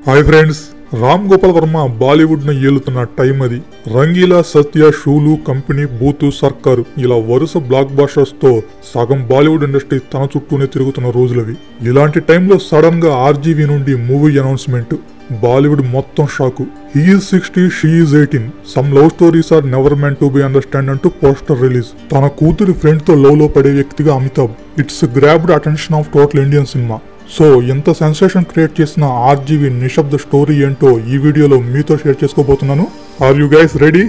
hi friends Ram Gopal Varma Bollywood ను ఏలుతున్న time అది రంగీలా సత్య షూలు కంపెనీ బూతు సర్కారు ఇలా వరుస బ్లాక్ బాస్టర్స్ తో సగం బాలీవుడ్ ఇండస్ట్రీ తన చుట్టూనే తిరుగుతున్న రోజులవి ఇలాంటి టైంలో సడన్ గా ఆర్జీవీ నుండి మూవీ అనౌన్స్మెంట్ బాలీవుడ్ మొత్తం shock he's sixty she's eighteen some love stories are never meant to be understand అంటూ పోస్టర్ రిలీజ్ తన కూతురి ఫ్రెండ్ తో లవ్ లో పడే వ్యక్తిగా Amitabh it's grabbed attention of total Indian cinema so ఇంత సెన్సేషన్ క్రియేట్ చేసిన ఆర్జీవి నిశ్శబ్ద స్టోరీ ఏంటో ఈ వీడియోలో మీతో షేర్ చేసుకోబోతున్నాను are you guys ready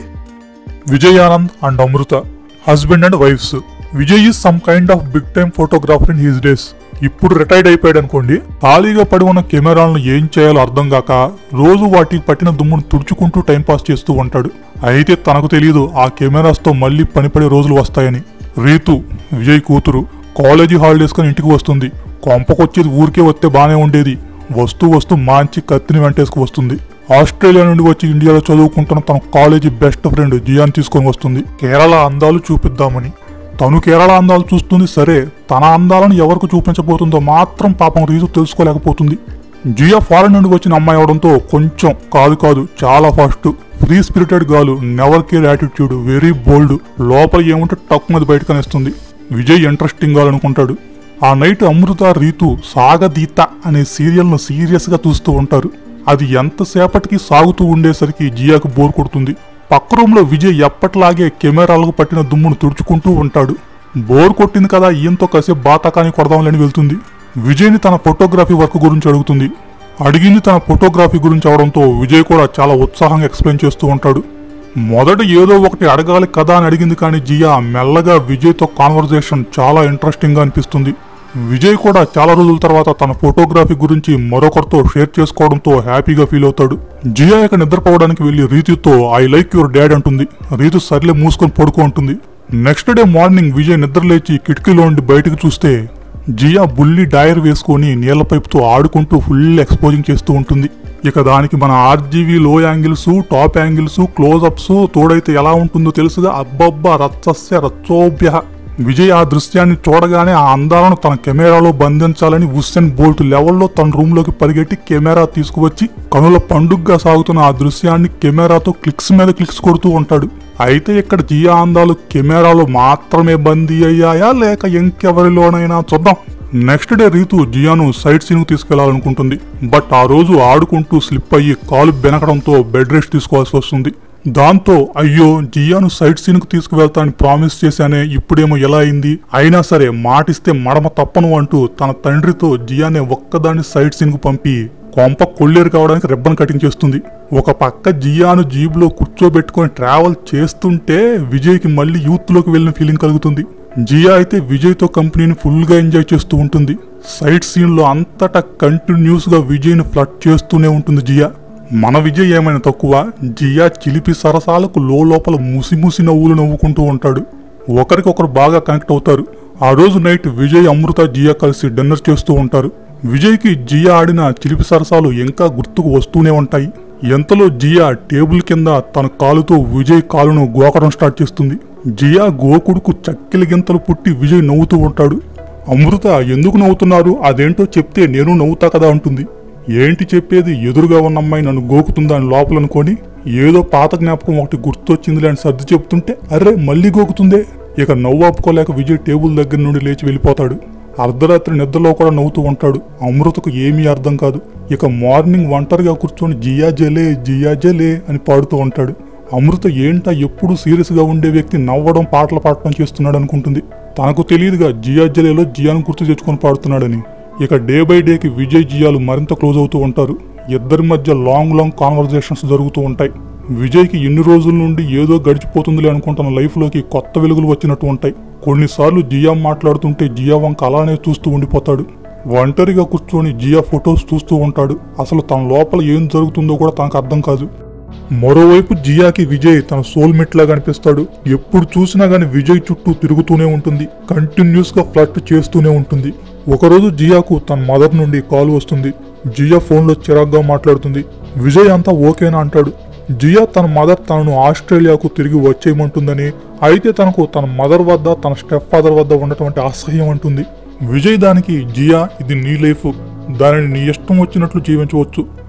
Vijay Anand and Amrita husband and wives Vijay is some kind of big time photographer in his days ఇప్పుడు retired అయిపోయాడు అనుకోండి ఖాళీగా పడి ఉన్న కెమెరాలను ఏం చేయాలో అర్థం కాక రోజు వాటికి పట్టిన దుమ్మును తుడుచుకుంటూ టైంపాస్ చేస్తూ ఉంటాడు అయితే తనకు తెలియదు ఆ కెమెరాస్తో మళ్ళీ పనిపడే రోజులు వస్తాయని రీతు విజయ్ కూతురు కాలేజీ హాలిడేస్ కని ఇంటికి వస్తుంది కొంపకొచ్చేది ఊరికే వస్తే బానే ఉండేది వస్తూ వస్తూ మాంచి కత్తిని వెంటేసుకు వస్తుంది ఆస్ట్రేలియా నుండి వచ్చి ఇండియాలో చదువుకుంటున్న తన కాలేజీ బెస్ట్ ఫ్రెండ్ జియాన్ తీసుకొని వస్తుంది కేరళ అందాలు చూపిద్దామని తను కేరళ అందాలు చూస్తుంది సరే తన అందాలను ఎవరికి చూపించబోతుందో మాత్రం పాపం రీజు తెలుసుకోలేకపోతుంది జియా ఫారెన్ నుండి వచ్చిన అమ్మాయి అవడంతో కొంచెం కాదు కాదు చాలా ఫాస్ట్ ఫ్రీ స్పిరిటెడ్ గాలు never care attitude very bold లోపల ఏముంటే టక్ మీద బయటకనేస్తుంది విజయ్ ఇంట్రెస్టింగ్ గాలనుకుంటాడు ఆ నైట్ అమృత రీతు సాగదీత అనే సీరియల్ను సీరియస్గా చూస్తూ ఉంటారు అది ఎంతసేపటికి సాగుతూ ఉండేసరికి జియాకు బోర్ కొడుతుంది పక్క రూమ్లో విజయ్ ఎప్పటిలాగే కెమెరాలకు పట్టిన దుమ్మును తుడుచుకుంటూ ఉంటాడు బోర్ కొట్టింది కదా ఈయంతో కాసేపు బాతకాని కొడదాంలని వెళ్తుంది విజయ్ని తన ఫోటోగ్రఫీ వర్క్ గురించి అడుగుతుంది అడిగింది తన ఫోటోగ్రఫీ గురించి అవడంతో విజయ్ కూడా చాలా ఉత్సాహంగా ఎక్స్ప్లెయిన్ చేస్తూ ఉంటాడు మొదట ఏదో ఒకటి అడగాలి కదా అని అడిగింది కానీ జియా మెల్లగా విజయ్తో కాన్వర్జేషన్ చాలా ఇంట్రెస్టింగ్గా అనిపిస్తుంది విజయ్ కూడా చాలా రోజుల తర్వాత తన ఫోటోగ్రఫీ గురించి మరొకరితో షేర్ చేసుకోవడంతో హ్యాపీగా ఫీల్ అవుతాడు జియా ఇక నిద్రపోవడానికి వెళ్లి రీతితో ఐ లైక్ యువర్ డాడ్ అంటుంది రీతు సర్లే మూసుకొని పడుకో ఉంటుంది నెక్స్ట్ డే మార్నింగ్ విజయ్ నిద్రలేచి కిటికీలో నుండి బయటకు చూస్తే జియా బుల్లి డైర్ వేసుకొని నీళ్ల పైపుతో ఆడుకుంటూ ఫుల్ ఎక్స్పోజింగ్ చేస్తూ ఉంటుంది ఇక దానికి మన ఆర్జీవీ లో యాంగిల్స్ టాప్ యాంగిల్స్ క్లోజ్అప్స్ తోడైతే ఎలా ఉంటుందో తెలుసుగా అబ్బబ్బా రచ్చస్య రచ్చోభ్య విజయ్ ఆ దృశ్యాన్ని చూడగానే ఆ అందాలను తన కెమెరాలో బంధించాలని ఉస్సెన్ బోల్ట్ లెవెల్లో తన రూమ్లోకి పరిగెట్టి కెమెరా తీసుకువచ్చి కనుల పండుగగా సాగుతున్న ఆ దృశ్యాన్ని కెమెరాతో క్లిక్స్ మీద క్లిక్స్ కొడుతూ ఉంటాడు అయితే ఇక్కడ జియా అందాలు కెమెరాలో మాత్రమే బందీ అయ్యాయా లేక ఇంకెవరిలోనైనా చూద్దాం నెక్స్ట్ డే రీతు జియాను సైట్ సీన్ తీసుకెళ్లాలనుకుంటుంది బట్ ఆ రోజు ఆడుకుంటూ స్లిప్ అయ్యి కాలు బెనకడంతో బెడ్ రెస్ట్ తీసుకోవాల్సి వస్తుంది దాంతో అయ్యో జియాను సైట్ సీన్ కు తీసుకువెళ్తానని ప్రామిస్ చేశానే ఇప్పుడేమో ఎలా అయింది అయినా సరే మాటిస్తే మడమ తప్పను అంటూ తన తండ్రితో జియానే ఒక్కదాన్ని సైట్ సీన్ కు పంపి కొంప కొల్లేరు కావడానికి రిబ్బన్ కటింగ్ చేస్తుంది ఒక పక్క జియాను జీబులో కూర్చోబెట్టుకొని ట్రావెల్ చేస్తుంటే విజయ్కి మళ్ళీ యూత్ లోకి వెళ్ళిన ఫీలింగ్ కలుగుతుంది జియా అయితే విజయ్తో కంపెనీని ఫుల్గా ఎంజాయ్ చేస్తూ ఉంటుంది సైట్ సీన్లో అంతటా కంటిన్యూస్ గా విజయ్ని ఫ్లడ్ చేస్తూనే ఉంటుంది జియా మన విజయ్ ఏమైనా తక్కువ జియా చిలిపి సరసాలకు లోపల ముసిముసి నవ్వులు నవ్వుకుంటూ ఉంటాడు ఒకరికొకరు బాగా కనెక్ట్ అవుతారు ఆ రోజు నైట్ విజయ్ అమృత జియా కలిసి డిన్నర్ చేస్తూ ఉంటారు విజయ్కి జియా ఆడిన చిలిపి సరసాలు ఇంకా గుర్తుకు వస్తూనే ఉంటాయి ఎంతలో జియా టేబుల్ కింద తన కాలుతో విజయ్ కాలును గోకడం స్టార్ట్ చేస్తుంది జియా గోకుడుకు చక్కెల గింతలు పుట్టి విజయ్ నవ్వుతూ ఉంటాడు అమృత ఎందుకు నవ్వుతున్నారు అదేంటో చెప్తే నేను నవ్వుతా కదా అంటుంది ఏంటి చెప్పేది ఎదురుగా ఉన్న అమ్మాయి నన్ను గోకుతుందా అని లోపలనుకొని ఏదో పాత జ్ఞాపకం ఒకటి గుర్తొచ్చింది అని సర్ది చెప్తుంటే అర్రే మళ్ళీ గోకుతుందే ఇక నవ్వు ఆపుకోలేక విజయ్ టేబుల్ దగ్గర నుండి లేచి వెళ్ళిపోతాడు అర్ధరాత్రి నిద్రలో కూడా నవ్వుతూ ఉంటాడు అమృతకు ఏమీ అర్థం కాదు ఇక మార్నింగ్ ఒంటరిగా కూర్చొని జియా జలే జియా జలే అని పాడుతూ ఉంటాడు అమృత ఏంటా ఎప్పుడు సీరియస్గా ఉండే వ్యక్తి నవ్వడం పాటలు పాడటం చేస్తున్నాడు అనుకుంటుంది తనకు తెలియదుగా జియా జలేలో జియాను గుర్తు తెచ్చుకొని పాడుతున్నాడని ఇక డే బై డేకి విజయ్ జియాలు మరింత క్లోజ్ అవుతూ ఉంటారు ఇద్దరి మధ్య లాంగ్ లాంగ్ కాన్వర్జేషన్స్ జరుగుతూ ఉంటాయి విజయ్కి ఎన్ని రోజుల నుండి ఏదో గడిచిపోతుందిలే అనుకుంటున్న లైఫ్లోకి కొత్త వెలుగులు వచ్చినట్టు ఉంటాయి కొన్నిసార్లు జియా మాట్లాడుతుంటే జియా వంక అలానే చూస్తూ ఉండిపోతాడు ఒంటరిగా కూర్చొని జియా ఫొటోస్ చూస్తూ ఉంటాడు అసలు తన లోపల ఏం జరుగుతుందో కూడా తనకు అర్థం కాదు మరోవైపు జియాకి విజయ్ తన సోల్మేట్ లాగా అనిపిస్తాడు ఎప్పుడు చూసినా గానీ విజయ్ చుట్టూ తిరుగుతూనే ఉంటుంది కంటిన్యూస్ గా ఫ్లట్ చేస్తూనే ఉంటుంది ఒకరోజు జియాకు తన మదర్ నుండి కాల్ వస్తుంది జియా ఫోన్లో చిరాగ్గా మాట్లాడుతుంది విజయ్ అంతా ఓకేనా అంటాడు జియా తన మదర్ తనను ఆస్ట్రేలియాకు తిరిగి వచ్చేయమంటుందని అయితే తనకు తన మదర్ వద్ద తన స్టెప్ ఫాదర్ వద్ద ఉన్నటువంటి అసహ్యం అంటుంది విజయ్ దానికి జియా ఇది నీ లైఫ్ దానిని నీ ఇష్టం వచ్చినట్లు జీవించవచ్చు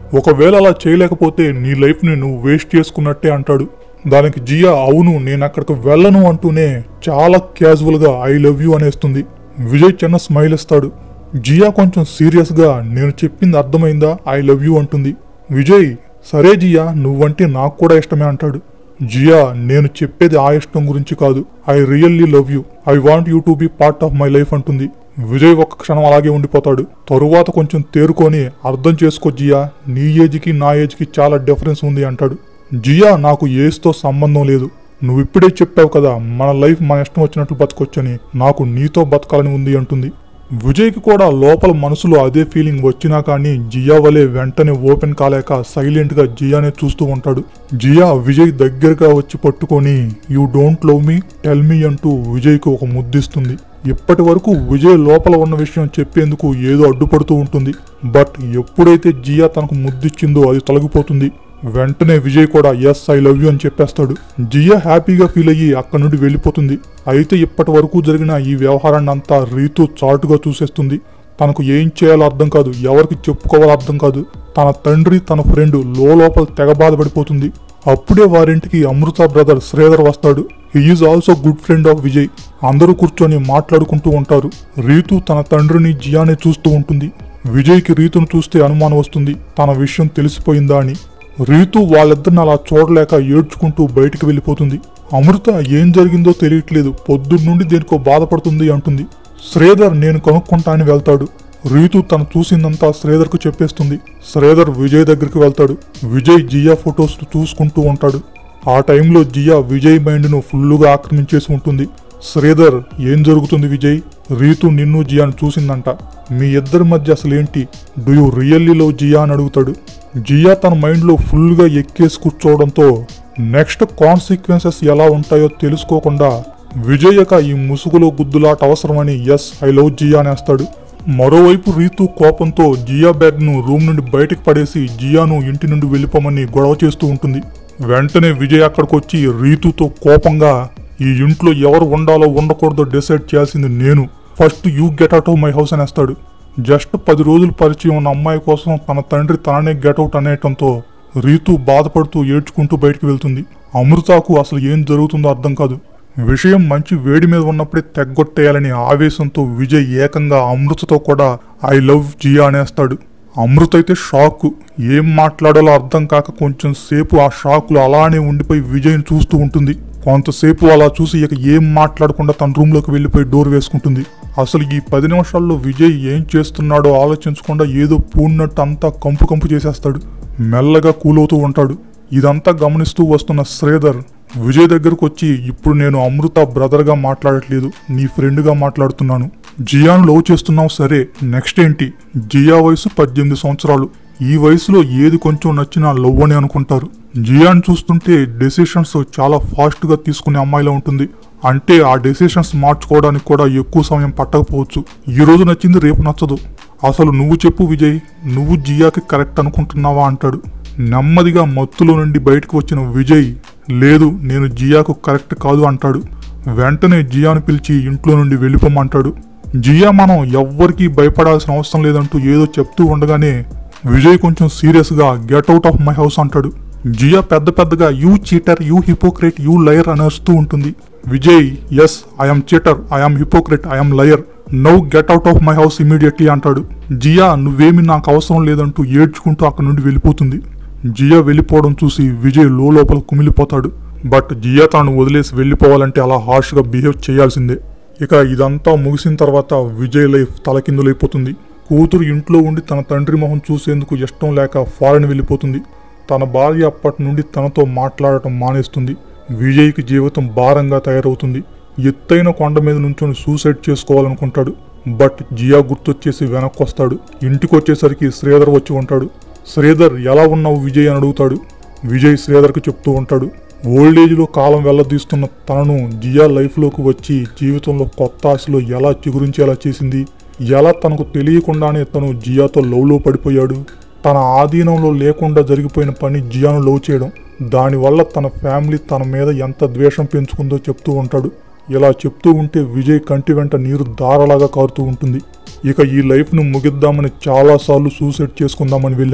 ఒకవేళ అలా చేయలేకపోతే నీ లైఫ్ని నువ్వు వేస్ట్ చేసుకున్నట్టే అంటాడు దానికి జియా అవును నేను అక్కడికి వెళ్ళను అంటూనే చాలా క్యాజువల్గా ఐ లవ్ యూ అనేస్తుంది విజయ్ చిన్న స్మైల్ ఇస్తాడు జియా కొంచెం సీరియస్గా నేను చెప్పింది అర్థమైందా ఐ లవ్ యూ అంటుంది విజయ్ సరే జియా నువ్వంటే నాకు కూడా ఇష్టమే అంటాడు జియా నేను చెప్పేది ఆ ఇష్టం గురించి కాదు I really love you I want you to be part of my life అంటుంది విజయ్ ఒక్క క్షణం అలాగే ఉండిపోతాడు తరువాత కొంచెం తేరుకొని అర్థం చేసుకో జియా నీ ఏజ్కి నా ఏజ్కి చాలా డిఫరెన్స్ ఉంది అంటాడు జియా నాకు ఏజ్తో సంబంధం లేదు నువ్వు ఇప్పుడే చెప్పావు కదా మన లైఫ్ మన ఇష్టం వచ్చినట్లు బతకొచ్చని నాకు నీతో బతకాలని ఉంది అంటుంది విజయ్కి కూడా లోపల మనసులో అదే ఫీలింగ్ వచ్చినా కానీ జియా వలె వెంటనే ఓపెన్ కాలేక సైలెంట్ గా జియానే చూస్తూ ఉంటాడు జియా విజయ్ దగ్గరగా వచ్చి పట్టుకొని you don't love me tell me అంటూ విజయ్కి ఒక ముద్దిస్తుంది ఇప్పటి వరకు విజయ్ లోపల ఉన్న విషయం చెప్పేందుకు ఏదో అడ్డుపడుతూ ఉంటుంది బట్ ఎప్పుడైతే జియా తనకు ముద్దిచ్చిందో అది తొలగిపోతుంది వెంటనే విజయ్ కూడా ఎస్ ఐ లవ్ యూ అని చెప్పేస్తాడు జియా హ్యాపీగా ఫీల్ అయ్యి అక్కడి నుండి వెళ్ళిపోతుంది అయితే ఇప్పటి వరకు జరిగిన ఈ వ్యవహారాన్ని అంతా రీతు చాటుగా చూసేస్తుంది తనకు ఏం చేయాలో అర్థం కాదు ఎవరికి చెప్పుకోవాలో అర్థం కాదు తన తండ్రి తన ఫ్రెండ్ లోపల తెగ బాధపడిపోతుంది అప్పుడే వారింటికి అమృత బ్రదర్ శ్రీధర్ వస్తాడు he's also good friend of Vijay అందరూ కూర్చొని మాట్లాడుకుంటూ ఉంటారు రీతు తన తండ్రిని జియానే చూస్తూ ఉంటుంది విజయ్కి రీతును చూస్తే అనుమానం వస్తుంది తన విషయం తెలిసిపోయిందా అని రీతు వాళ్ళిద్దరిని అలా చూడలేక ఏడ్చుకుంటూ బయటికి వెళ్ళిపోతుంది అమృత ఏం జరిగిందో తెలియట్లేదు పొద్దున్న నుండి దేనికో బాధపడుతుంది అంటుంది శ్రీధర్ నేను కనుక్కుంటా అని వెళ్తాడు రీతు తను చూసిందంతా శ్రీధర్కు చెప్పేస్తుంది శ్రీధర్ విజయ్ దగ్గరికి వెళ్తాడు విజయ్ జియా ఫొటోస్ చూసుకుంటూ ఉంటాడు ఆ టైంలో జియా విజయ్ మైండ్ను ఫుల్లుగా ఆక్రమించేసి ఉంటుంది శ్రీధర్ ఏం జరుగుతుంది విజయ్ రీతు నిన్ను జియాను చూసిందంట మీ ఇద్దరి మధ్య అసలు ఏంటి do you really love Jiya అని అడుగుతాడు జియా తన మైండ్లో ఫుల్గా ఎక్కేసి కూర్చోవడంతో నెక్స్ట్ కాన్సిక్వెన్సెస్ ఎలా ఉంటాయో తెలుసుకోకుండా విజయక ఈ ముసుగులో గుద్దులాట అవసరమని ఎస్ ఐ లవ్ జియా అనేస్తాడు మరోవైపు రీతు కోపంతో జియా బ్యాగ్ను రూమ్ నుండి బయటకు పడేసి జియాను ఇంటి నుండి వెళ్ళిపోమని గొడవ చేస్తూ ఉంటుంది వెంటనే విజయ్ అక్కడికి వచ్చి రీతుతో కోపంగా ఈ ఇంట్లో ఎవరు ఉండాలో ఉండకూడదో డిసైడ్ చేయాల్సింది నేను first you get out of my house అనేస్తాడు జస్ట్ పది రోజులు పరిచయం ఉన్న అమ్మాయి కోసం తన తండ్రి తననే గెటౌట్ అనేయటంతో రీతు బాధపడుతూ ఏడ్చుకుంటూ బయటికి వెళ్తుంది అమృతకు అసలు ఏం జరుగుతుందో అర్థం కాదు విషయం మంచి వేడి మీద ఉన్నప్పుడే తెగ్గొట్టేయాలని ఆవేశంతో విజయ్ ఏకంగా అమృతతో కూడా ఐ లవ్ జియా అనేస్తాడు అమృత అయితే షాక్ ఏం మాట్లాడాలో అర్థం కాక కొంచెం సేపు ఆ షాక్లో అలానే ఉండిపోయి విజయ్ని చూస్తూ ఉంటుంది కొంతసేపు అలా చూసి ఇక ఏం మాట్లాడకుండా తన రూమ్లోకి వెళ్ళిపోయి డోర్ వేసుకుంటుంది అసలు ఈ పది నిమిషాల్లో విజయ్ ఏం చేస్తున్నాడో ఆలోచించకుండా ఏదో పూన్నట్టు అంతా కంపు కంపు చేసేస్తాడు మెల్లగా కూలవుతూ ఉంటాడు ఇదంతా గమనిస్తూ వస్తున్న శ్రీధర్ విజయ్ దగ్గరకు వచ్చి ఇప్పుడు నేను అమృత బ్రదర్గా మాట్లాడట్లేదు నీ ఫ్రెండ్గా మాట్లాడుతున్నాను జియాను లవ్ చేస్తున్నావు సరే నెక్స్ట్ ఏంటి జియా వయసు పద్దెనిమిది సంవత్సరాలు ఈ వయసులో ఏది కొంచెం నచ్చినా లవ్ అని అనుకుంటారు జియాను చూస్తుంటే డెసిషన్స్ చాలా ఫాస్ట్గా తీసుకునే అమ్మాయిలా ఉంటుంది అంటే ఆ డెసిషన్స్ మార్చుకోవడానికి కూడా ఎక్కువ సమయం పట్టకపోవచ్చు ఈ రోజు నచ్చింది రేపు నచ్చదు అసలు నువ్వు చెప్పు విజయ్ నువ్వు జియాకి కరెక్ట్ అనుకుంటున్నావా అంటాడు నెమ్మదిగా మత్తులో నుండి బయటకు వచ్చిన విజయ్ లేదు నేను జియాకు కరెక్ట్ కాదు అంటాడు వెంటనే జియాను పిలిచి ఇంట్లో నుండి వెళ్ళిపోమంటాడు జియా మనం ఎవ్వరికీ భయపడాల్సిన అవసరం లేదంటూ ఏదో చెప్తూ ఉండగానే విజయ్ కొంచెం సీరియస్గా get out of my house అంటాడు జియా పెద్ద పెద్దగా you cheater you hypocrite you liar అని అరుస్తూ ఉంటుంది Vijay yes I'm cheater I'm hypocrite I'm liar now get out of my house immediately అంటాడు జియా నువ్వేమి నాకు అవసరం లేదంటూ ఏడ్చుకుంటూ అక్కడి నుండి వెళ్ళిపోతుంది జియా వెళ్ళిపోవడం చూసి విజయ్ లోపల కుమిలిపోతాడు బట్ జియా తాను వదిలేసి వెళ్ళిపోవాలంటే అలా హార్ష్గా బిహేవ్ చేయాల్సిందే ఇక ఇదంతా ముగిసిన తర్వాత విజయ్ లైఫ్ తలకిందులైపోతుంది కూతురు ఇంట్లో ఉండి తన తండ్రి మొహం చూసేందుకు ఇష్టం లేక ఫారెన్ వెళ్ళిపోతుంది తన భార్య అప్పటి నుండి తనతో మాట్లాడటం మానేస్తుంది విజయ్కి జీవితం భారంగా తయారవుతుంది ఎత్తైన కొండ మీద నుంచొని సూసైడ్ చేసుకోవాలనుకుంటాడు బట్ జియా గుర్తొచ్చేసి వెనక్కి వస్తాడు ఇంటికి వచ్చేసరికి శ్రీధర్ వచ్చి ఉంటాడు శ్రీధర్ ఎలా ఉన్నావు విజయ్ అని అడుగుతాడు విజయ్ శ్రీధర్కి చెప్తూ ఉంటాడు ఓల్డేజ్లో కాలం వెళ్ళదీస్తున్న తనను జియా లైఫ్లోకి వచ్చి జీవితంలో కొత్త ఆశలో ఎలా చిగురించేలా చేసింది ఎలా తనకు తెలియకుండానే తను జియాతో లవ్లో పడిపోయాడు తన ఆధీనంలో లేకుండా జరిగిపోయిన పని జియాను లవ్ చేయడం దానివల్ల తన ఫ్యామిలీ తన మీద ఎంత ద్వేషం పెంచుకుందో చెప్తూ ఉంటాడు ఇలా చెప్తూ ఉంటే విజయ్ కంటి వెంట నీరు దారలాగా కారుతూ ఉంటుంది ఇక ఈ లైఫ్ను ముగిద్దామని చాలాసార్లు సూసైడ్ చేసుకుందామని వెళ్ళాను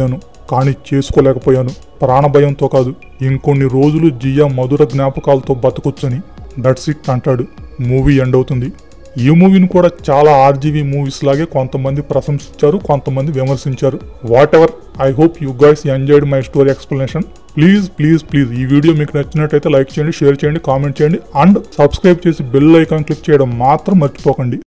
కానీ చేసుకోలేకపోయాను ప్రాణభయంతో కాదు ఇంకొన్ని రోజులు జియా మధుర జ్ఞాపకాలతో బతకొచ్చని దట్స్ ఇట్ అంటాడు మూవీ ఎండ్ అవుతుంది ఈ మూవీని కూడా చాలా ఆర్జీవీ మూవీస్ లాగే కొంతమంది ప్రశంసించారు కొంతమంది విమర్శించారు whatever I hope you guys enjoyed my story explanation please please please ఈ వీడియో మీకు నచ్చినట్టయితే లైక్ చేయండి షేర్ చేయండి కామెంట్ చేయండి అండ్ సబ్స్క్రైబ్ చేసి బెల్ ఐకాన్ క్లిక్ చేయడం మాత్రం మర్చిపోకండి